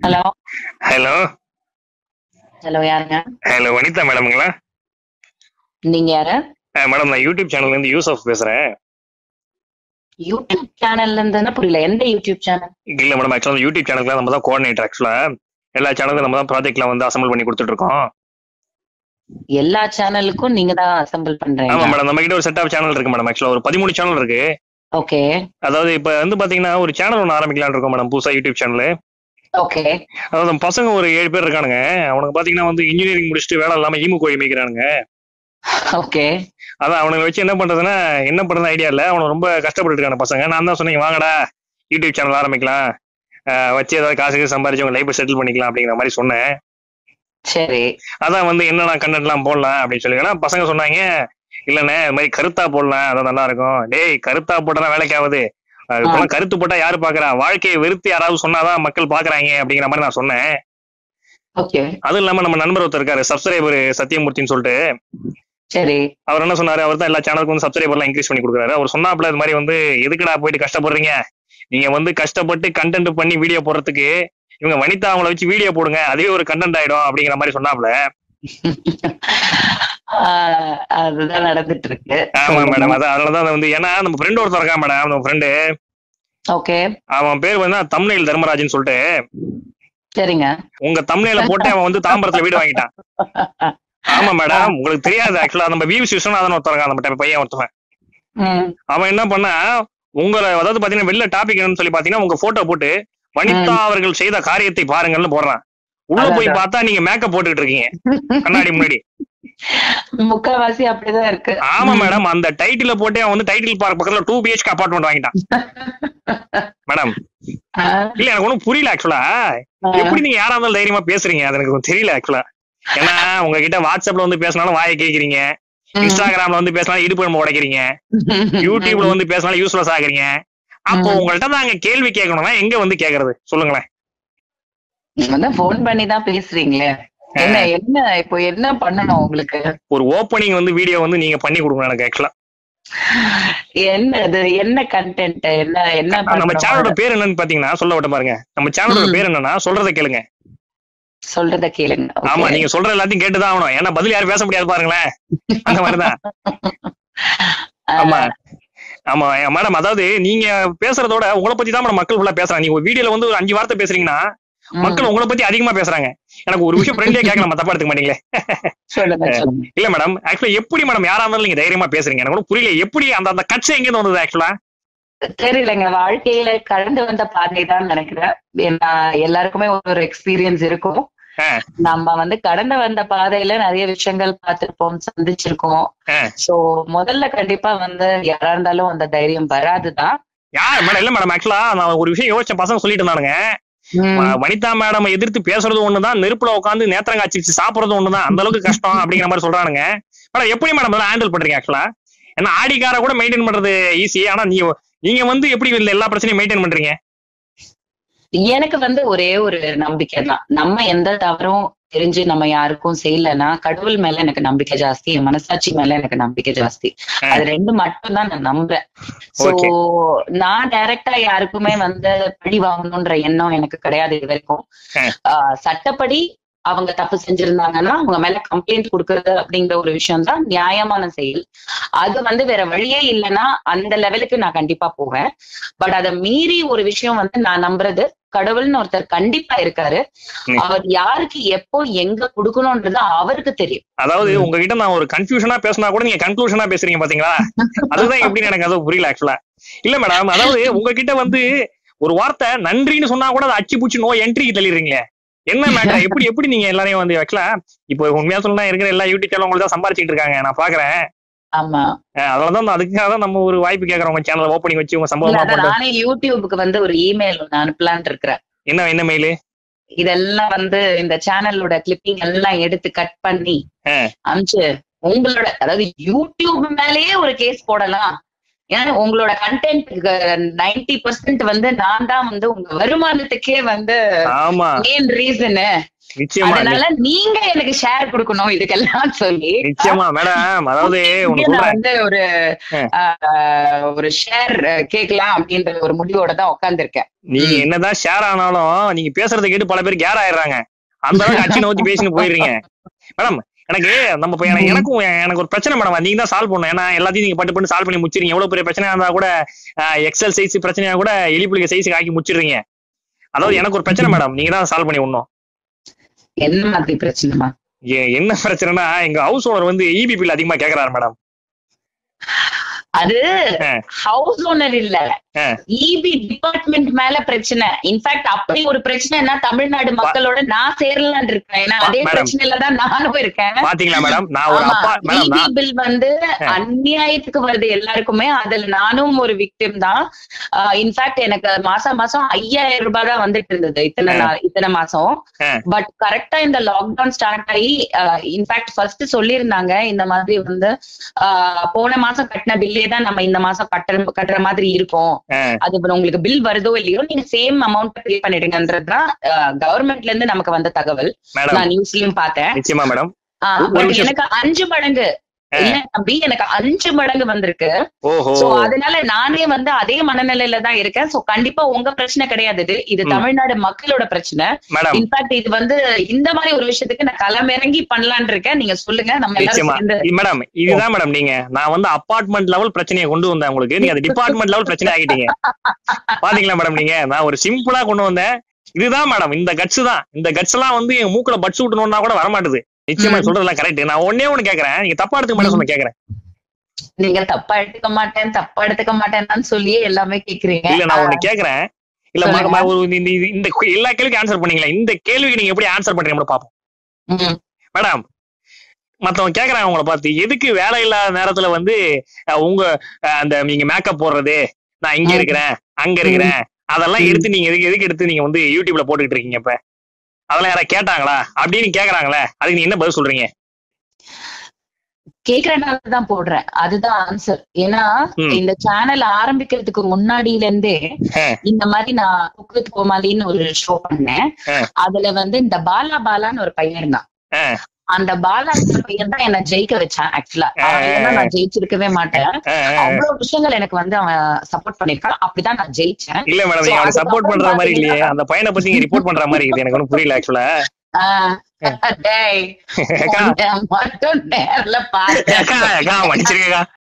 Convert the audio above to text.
Hello hello hello யாருங்க hello Vanitha மேடமுங்களா நீங்க யாரு மேடம் நான் யூடியூப் சேனல்ல இருந்து யூசப் பேசுறேன் யூடியூப் சேனல்ல இருந்துன்னா புரியல எந்த யூடியூப் சேனல் இல்ல மேடம் ஆக்சுவலா யூடியூப் சேனலுக்கு நம்ம தான் கோஆர்டினேட்டர் ஆக்சுவலா எல்லா சேனலுக்கும் நம்ம தான் ப்ராஜெக்ட்ல வந்து அசம்பிள் பண்ணி கொடுத்துட்டு இருக்கோம் எல்லா சேனலுக்கும் நீங்க தான் அசம்பிள் ஆமா பண்றீங்க மேடம் நம்ம கிட்ட ஒரு செட் ஆஃப் சேனல் இருக்கு மேடம் ஆக்சுவலா ஒரு பதிமூணு சேனல் இருக்கு ஓகே அதாவது இப்ப வந்து பாத்தீங்கன்னா ஒரு சேனல் ஒன்று ஆரம்பிக்கலாம்னு இருக்கோம் மேடம் புதுசா யூடியூப் சேனல் ஓகே அதாவது நம்ம பசங்க ஒரு ஏழு பேர் இருக்கானுங்க அவனுக்கு பாத்தீங்கன்னா வந்து இன்ஜினியரிங் முடிச்சுட்டு வேலை இல்லாம ஈமு கோழி மேய்க்கிறானுங்க ஓகே அதான் அவனுங்களை வச்சு என்ன பண்றதுன்னா என்ன பண்றது ஐடியா இல்ல அவனை ரொம்ப கஷ்டப்பட்டு இருக்கான பசங்க நான் தான் சொன்னேன் வாங்கடா யூடியூப் சேனல் ஆரம்பிக்கலாம் ஆஹ் வச்சு ஏதாவது காசுக்கு சம்பாரிச்சு உங்க லைஃப் செட்டில் பண்ணிக்கலாம் அப்படிங்கிற மாதிரி சொன்னேன் சரி அதான் வந்து என்னென்ன கண்டென்ட்லாம் போடலாம் அப்படின்னு சொல்லி ஏன்னா பசங்க சொன்னாங்க இல்லண்ணே இது மாதிரி கருத்தா போடலாம் அதான் நல்லா இருக்கும் டேய் கருத்தா போட்டா வேலைக்கு ஆகுது அது போல கருத்து போட்டா யாரு பாக்குறா வாழ்க்கையை வெறுத்து யாராவது சொன்னாதான் மக்கள் பாக்குறாங்க அப்படிங்கிற மாதிரி நான் சொன்னேன் ஓகே அதுவும் இல்லாம நம்ம நண்பர் ஒருத்தர் இருக்காரு சப்ஸ்கிரைபர் சத்தியமூர்த்தின்னு சொல்லிட்டு சரி அவர் என்ன சொன்னாரு அவர் தான் எல்லா சேனலுக்கும் வந்து சப்ஸ்கிரைபர்லாம் இன்க்ரீஸ் பண்ணி கொடுக்குறாரு அவர் சொன்னாப்ல இது மாதிரி வந்து எதுக்குடா போயிட்டு கஷ்டப்படுறீங்க நீங்க வந்து கஷ்டப்பட்டு கண்டென்ட் பண்ணி வீடியோ போடுறதுக்கு இவங்க வனிதா அவங்கள வச்சு வீடியோ போடுங்க அதுவே ஒரு கண்டென்ட் ஆயிடும் அப்படிங்கிற மாதிரி சொன்னாப்ல ஆஹ் அதுதான் நடந்துட்டு இருக்கு ஆமா மேடம் அதான் அதனாலதான் வந்து ஏன்னா நம்ம ஃப்ரெண்ட் ஒருத்தர் இருக்கான் மேடம் நம்ம ஃப்ரெண்டு ஓகே அவன் பேர் வந்து தமிழ்நெல் தர்மராஜன் சொல்லிட்டு சரிங்க உங்க தமிழ்நெல போட்டு அவன் வந்து தாம்பரத்துல வீடு வாங்கிட்டான் ஆமா மேடம் உங்களுக்கு தெரியாது ஆக்சுவலா நம்ம விவி விஸ்வநாதன் ஒருத்தர் இருக்கான் நம்ம பையன் ஒருத்தவன் ம், அவன் என்ன பண்ணா உங்களை அதாவது பாத்தீங்கன்னா வெளில டாபிக் என்னன்னு சொல்லி பாத்தீங்கன்னா உங்க போட்டோ போட்டு வனிதா அவர்கள் செய்த காரியத்தை பாருங்கள்னு போடுறான் உள்ள போய் அதான். பார்த்தா நீங்க மேக்கப் போட்டுக்கிட்டு இருக்கீங்க கண்ணாடி முன்னாடி முக்காவாசி அப்படிதான் இருக்கு ஆமா மேடம் அந்த டைட்டில போட்டே அவன் வந்து டைட்டில் பார்க் பக்கத்துல டூ பிஹெச்கே அபார்ட்மெண்ட் வாங்கிட்டான் மேடம் ஆஹ், இல்ல எனக்கு ஒண்ணும் புரியல ஆக்சுவலா எப்படி நீங்க யாரா இருந்தாலும் தைரியமா பேசுறீங்க அது எனக்கு தெரியல ஆக்சுவலா ஏன்னா உங்ககிட்ட வாட்ஸ்அப்ல வந்து பேசினாலும் வாயை கேக்குறீங்க ம். இன்ஸ்டாகிராம்ல வந்து பேசினாலும் இடுப்பு நம்ம உடைக்கிறீங்க யூடியூப்ல வந்து பேசினாலும் யூஸ்லெஸ் ஆகுறீங்க அப்போ ம். உங்கள்ட்ட நாங்க கேள்வி கேட்கணும்னா எங்க வந்து கேக்குறது சொல்லுங்களேன் நீங்க வந்து போன் பண்ணி தான் பேசுறீங்களே என்ன என்ன இப்போ என்ன பண்ணணும் உங்களுக்கு ஒரு ஓப்பனிங் வந்து வீடியோ வந்து நீங்க பண்ணி கொடுங்க எனக்கு ஆக்சுவலா என்ன இது என்ன கண்டென்ட் என்ன என்ன நம்ம பண்ணணும்? சேனலோட பேர் என்னன்னு பாத்தீங்கன்னா சொல்ல விட்ட பாருங்க நம்ம சேனலோட ம். பேர் என்னன்னா சொல்றத கேளுங்க சொல்றத கேளுங்க okay. ஆமா நீங்க சொல்ற எல்லாத்தையும் கேட்டுதான் ஆகணும் ஏன்னா பதில் யாரும் பேச முடியாது பாருங்களேன் அந்த மாதிரிதான் ஆமா ஆமா மேடம் அதாவது நீங்க பேசுறதோட உங்களை பத்தி தான் மேடம் மக்கள் ஃபுல்லா பேசுறாங்க நீங்க ஒரு வீடியோல வந்து ஒரு அஞ்சு வார்த்தை பேசுறீங்கன்னா ம், மக்கள் உங்களை பத்தி அதிகமா பேசுறாங்க எனக்கு ஒரு விஷயம் ஃப்ரெண்டே கேட்க நம்ம தப்பா எடுத்துக்க மாட்டீங்களே சொல்லுங்க சொல்லுங்க இல்ல மேடம் ஆக்சுவலா எப்படி மேடம் யாரா இருந்தாலும் நீங்க தைரியமா பேசுறீங்க எனக்கு ஒன்றும் புரியல எப்படி அந்த அந்த கட்சி எங்க இருந்து வந்தது ஆக்சுவலா தெரியலங்க வாழ்க்கையில கடந்து வந்த பாதை தான் நினைக்கிறேன் ஏன்னா எல்லாருக்குமே ஒரு எக்ஸ்பீரியன்ஸ் இருக்கும் ஆ. நம்ம வந்து கடந்து வந்த பாதையில நிறைய விஷயங்கள் பார்த்திருப்போம் சந்திச்சிருக்கோம் ஆ. சோ முதல்ல கண்டிப்பா வந்து யாரா இருந்தாலும் அந்த தைரியம் வராதுதான் யார் மேடம் இல்ல மேடம் ஆக்சுவலா நான் ஒரு விஷயம் யோசிச்ச பசங்க சொல்லிட்டு இருந்தானுங்க ம், வ- வனிதா மேடம் எதிர்த்து பேசுறது ஒண்ணுதான் நெருப்புல உட்காந்து நேத்திரங்காய்ச்சி வச்சு சாப்பிடுறது ஒண்ணுதான் அந்த அளவுக்கு கஷ்டம் அப்படிங்கிற மாதிரி சொல்றானுங்க மேடம் எப்படி மேடம் இதெல்லாம் ஹேண்டில் பண்றீங்க ஆக்சுவலா ஏன்னா ஆடிக்கார கூட மெயின்டைன் பண்றது ஈஸி ஆனா நீங்க நீங்க வந்து எப்படி இந்த எல்லா பிரச்சனையும் மெயின்டைன் பண்றீங்க எனக்கு வந்து ஒரே ஒரு நம்பிக்கை தான் நம்ம எந்த தவறும் தெரிஞ்சு நம்ம யாருக்கும் செய்யலன்னா கடவுள் மேல எனக்கு நம்பிக்கை ஜாஸ்தி என் மனசாட்சி மேல எனக்கு நம்பிக்கை ஜாஸ்தி ஆ. அது ரெண்டு மட்டும் தான் நான் நம்புறேன் சோ Okay. நான் டைரக்டா யாருக்குமே வந்து பழி வாங்கணும்ன்ற எண்ணம் எனக்கு கிடையாது இது வரைக்கும் ஆ. ஆஹ் சட்டப்படி அவங்க தப்பு செஞ்சிருந்தாங்கன்னா அவங்க மேல கம்ப்ளைண்ட் கொடுக்கறது அப்படிங்கிற ஒரு விஷயம் தான் நியாயமான செயல் அது வந்து வேற வழியே இல்லைன்னா அந்த லெவலுக்கு நான் கண்டிப்பா போவேன் பட் அதை மீறி ஒரு விஷயம் வந்து நான் நம்புறது கடவுள்னு ஒருத்தர் கண்டிப்பா இருக்காரு ம். அவர் யாருக்கு எப்போ எங்க கொடுக்கணும்ன்றது அவருக்கு தெரியும் அதாவது உங்ககிட்ட நான் ஒரு கன்ஃபியூஷனா பேசினா கூட நீங்க கன்க்ளூஷனா பேசுறீங்க பாத்தீங்களா அதுதான் எப்படின்னு எனக்கு அது புரியல ஆக்சுவலா இல்ல மேடம் அதாவது உங்ககிட்ட வந்து ஒரு வார்த்தை நன்றின்னு சொன்னா கூட அதை அச்சு பூச்சி நோ என்ட்ரிக்கு தள்ளிடுறீங்களே என்ன மேட்டர் எப்படி எப்படி நீங்க எல்லாரையும் வந்து ஆக்சுவலா இப்போ உண்மையா சொன்னா இருக்கிற எல்லா யூடியூப் சேனல் உங்களுக்கு தான் சம்பாரிச்சிட்டு இருக்காங்க நான் பாக்குறேன் ஆமா அஹ் அதனாலதான் நான் அதுக்காக தான் நம்ம ஒரு வாய்ப்பு கேக்குறோம் உங்க சேனல் ஓப்பனிங் வச்சு உங்க இல்ல சம்பவமா அதான் பண்றது நானே யூடியூபுக்கு வந்து ஒரு இமெயில் ஒண்ணு அனுப்பலான்னு இருக்கிறேன் என்ன என்ன மெயிலு இதெல்லாம் வந்து இந்த சேனலோட கிளிப்பிங் எல்லாம் எடுத்து கட் பண்ணி ஆ. அமிச்சு உங்களோட அதாவது யூடியூப் மேலேயே ஒரு கேஸ் போடலாம் ஏன்னா உங்களோட கண்டென்ட் நைன்டி பர்சன்ட் வந்து நான் தான் வந்து உங்க வருமானத்துக்கே வந்து ஆமா மெயின் ரீசனு நிச்சயமா அதனால நீங்க எனக்கு ஷேர் கொடுக்கணும் இதுக்கெல்லாம் சொல்லி நிச்சயமா மேடம் அதாவது ஒண்ணு இங்க நான் சொல்றேன் வந்து ஒரு ஆஹ், ஒரு ஷேர் கேட்கலாம் அப்படின்ற ஒரு முடிவோட தான் உட்கார்ந்திருக்கேன் நீங்க என்னதான் ஷேர் ஆனாலும் நீங்க பேசுறதை கேட்டு பல பேர் கேர் ஆயிடுறாங்க அந்த அளவுக்கு அச்சு நோத்தி பேசின்னு போயிடுறீங்க மேடம் எனக்கு நம்ம இப்ப எனக்கு- எனக்கும் எனக்கு ஒரு பிரச்சனை மேடம் நீங்க தான் சால்வ் பண்ணணும் ஏன்னா எல்லாத்தையும் நீங்க பட்டு பண்ணி சால்வ் பண்ணி முடிச்சிருங்க எவ்வளவு பெரிய பிரச்சனையா இருந்தா கூட எக்ஸல் சைஸ் பிரச்சனையா கூட எலிப்புலிக சைஸுக்கு ஆக்கி முடிச்சிடுறீங்க அதாவது எனக்கு ஒரு பிரச்சனை மேடம் நீங்க தான் சால்வ் பண்ணி விடணும் என்ன மாதிரி பிரச்சனைமா எ- என்ன பிரச்சனைனா எங்க ஹவுஸ் ஓனர் வந்து இபி பில் அதிகமா கேக்குறாரு மேடம் அது ஆ. ஹவுஸ் ஓனர் இல்ல ஆ. இபி டிபார்ட்மெண்ட் மேல பிரச்சனை இன்ஃபேக்ட் அப்படி ஒரு பிரச்சனைனா தமிழ்நாடு மக்களோட நான் சேரலான் இருக்கேன் ஏன்னா அதே Madam. பிரச்சனையில தான் நானும் இருக்கேன் பாத்தீங்களா மேடம் நான் ஒரு ஆமா அப்பா மேடம் இபி நான் பில் வந்து அநியாயத்துக்கு வருது எல்லாருக்குமே அதுல நானும் ஒரு விக்டிம் தான் இன்ஃபேக்ட் எனக்கு மாசம் மாசம் ஐயாயிரம் ரூபாய் தான் வந்துட்டு இருந்தது இத்தனை நாள் இத்தனை மாசம் ஆ. பட் கரெக்டா இந்த லாக்டவுன் ஸ்டார்ட் ஆகி இன்ஃபேக்ட் ஃபர்ஸ்ட் சொல்லியிருந்தாங்க இந்த மாதிரி வந்து ஆஹ், போன மாசம் கட்டின பில்லே தான் நம்ம இந்த மாசம் கட்டுற கட்டுற மாதிரி இருக்கும் ஆ. அது அப்புறம் உங்களுக்கு பில் வருதோ இல்லையோ நீங்க சேம் அமௌண்ட் பே பண்ணிடுங்கன்றதுதான் கவர்மெண்ட்ல இருந்து நமக்கு வந்த தகவல் மேடம் நான் நியூஸ்லயும் பார்த்தேன் நிச்சயமா மேடம் ஆஹ், ஒரு but நிமிஷம். எனக்கு அஞ்சு மடங்கு இல்ல தம்பி எனக்கு அஞ்சு மடங்கு வந்திருக்கு ஓஹோ சோ அதனால நானே வந்து அதே மனநிலையில தான் இருக்கேன் சோ கண்டிப்பா உங்க பிரச்சனை கிடையாது இது இது ம். தமிழ்நாடு மக்களோட பிரச்சனை மேடம் இன்ஃபேக்ட் இது வந்து இந்த மாதிரி ஒரு விஷயத்துக்கு நான் களமிறங்கி பண்ணலான் இருக்கேன் நீங்க சொல்லுங்க நம்ம எல்லாரும் நிச்சயமா சேர்ந்து இ- மேடம் இதுதான் மேடம் நீங்க நான் வந்து அபார்ட்மெண்ட் லெவல் பிரச்சனையை கொண்டு வந்தேன் உங்களுக்கு நீங்க அது டிபார்ட்மெண்ட் லெவல் பிரச்சனை ஆகிட்டீங்க பாத்தீங்களா மேடம் நீங்க நான் ஒரு சிம்பிளா கொண்டு வந்தேன் இதுதான் மேடம் இந்த கட்ஸ் தான் இந்த கட்ஸ் எல்லாம் வந்து என் மூக்குல பட்ஸ் விட்டணும்னா கூட வரமாட்டுது நிச்சயமா ம். சொல்றதெல்லாம் கரெக்ட் நான் ஒன்னே ஒண்ணு கேக்குறேன் நீங்க தப்பா எடுத்துக்க மாட்டேன் சொன்ன கேக்குறேன் நீங்க தப்பா எடுத்துக்க மாட்டேன் தப்பா எடுத்துக்க மாட்டேன்னு சொல்லியே எல்லாமே கேக்குறீங்க இல்ல நான் ஒண்ணு கேக்குறேன் இல்ல ம- சொல்லுங்க. ம- ஒரு இந்த- இந்த- இந்த எல்லா கேள்விக்கும் ஆன்சர் பண்ணீங்களா இந்த கேள்விக்கு நீங்க எப்படி ஆன்சர் பண்றீங்க மட்டும் பாப்போம் ம். மேடம் மத்தவங்க கேக்குறாங்க உங்களை பார்த்து எதுக்கு வேலை இல்லாத நேரத்துல வந்து அஹ், உங்க அஹ், அந்த நீங்க மேக்கப் போடுறது நான் இங்க ம். இருக்கிறேன் அங்க இருக்கிறேன் அதெல்லாம் ம். எடுத்து நீங்க எதுக்கு எதுக்கு எடுத்து நீங்க வந்து யூடியூப்ல போட்டுக்கிட்டு இருக்கீங்க இப்ப அதெல்லாம் யாரா கேட்டாங்களா அப்படின்னு கேக்குறாங்களே அதுக்கு நீங்க என்ன பதில் சொல்றீங்க கேக்குறனால தான் போடுறேன் அதுதான் ஆன்சர் ஏன்னா ம். இந்த சேனல் ஆரம்பிக்கிறதுக்கு முன்னாடியில இருந்தே ஆ. இந்த மாதிரி நான் குக் வித் கோமாளின்னு ஒரு ஷோ பண்ணேன் ஆ. அதுல வந்து இந்த பாலா பாலான்னு ஒரு பையன் இருந்தான் ஆ. அந்த பாலா பையன் தான் என்ன ஜெயிக்க வச்சான் ஆக்சுவலா நான் ஜெயிச்சிருக்கவே மாட்டேன் அஹ், அஹ். அவ்வளவு விஷயங்கள் எனக்கு வந்து அவன் சப்போர்ட் பண்ணிருக்கான் அப்படிதான் நான் ஜெயிச்சேன் இல்ல மேடம் So, நீங்க அவனை சப்போர்ட் பண்ற அதுக்கப்புறம் மாதிரி இல்லையே பாத்தீங்கன்னா- அந்த பையனை பத்தி நீங்க ரிப்போர்ட் பண்ற மாதிரி இருக்குது எனக்கு ஒன்றும் புரியல ஆக்சுவலா ஆஹ் டேய், அக்கா உன்னை மட்டும் நேர்ல பாரு அக்கா அக்கா மன்னிச்சிருக்கா